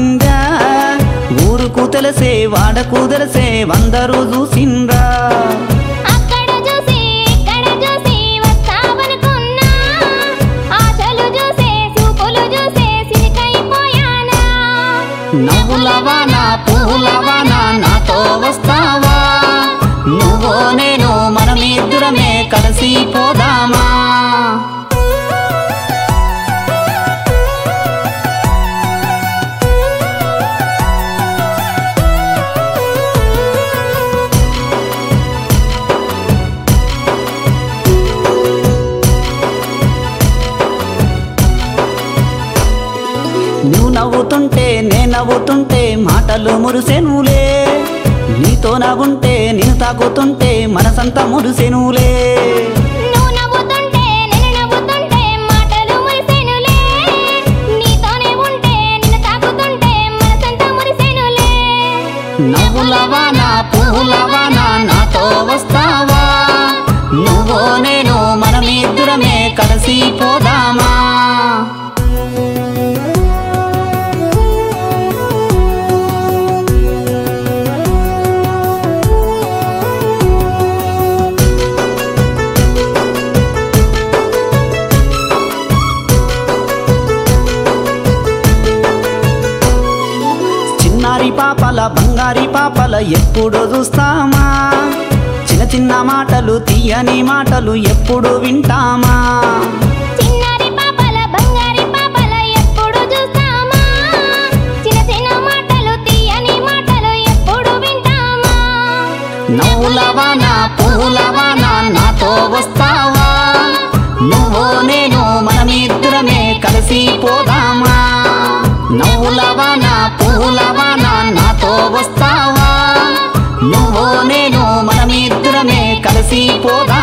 మారిందా ఊరుకు తెలిసే వాడకు తెలిసే వందరూ చూసిండ్రా అక్కడ చూసి ఇక్కడ చూసి వస్తావనుకున్నా ఆశలు చూసే చూపులు చూసే సిరికైపోయానా నవ్వులవాన పూలవాన నాతో వస్తావా నువ్వో నేను మనమిద్దరమే కలిసి పోదామా నువ్వు నవ్వుతుంటే నే నవ్వుతుంటే మాటలు మురిసెనులే నీతో నవ్వుంటే నేను తాకుతుంటే మనసంతా మురిసెనులే నువ్వు నవ్వుతుంటే నేను నవ్వుతుంటే మాటలు మురిసెనులే నీతోనే ఉంటే నిన్ను తాకుతుంటే మనసంతా మురిసెనులే నవ్వులవాన పూలవాన నాతో వస్తావా నువ్వో నేను మనమిద్దరమే కలిసి పోదామా చిన్నారి పాపల బంగారి పాపల ఎప్పుడు చూస్తామా చిన్న చిన్న మాటలు తీయని మాటలు ఎప్పుడు వింటామా చిన్నారి పాపల బంగారి పాపల ఎప్పుడు చూస్తామా చిన్న చిన్న మాటలు తీయని మాటలు ఎప్పుడు వింటామా నవ్వులవాన పూలవాన నాతో వస్తావా నువ్వో నేను మనమిద్దరమే కలిసి పోదామా నవ్వులవాన పూలవాన నాతో వస్తావా నువ్వో నేను మనమిద్దరమే కలిసి పోదామా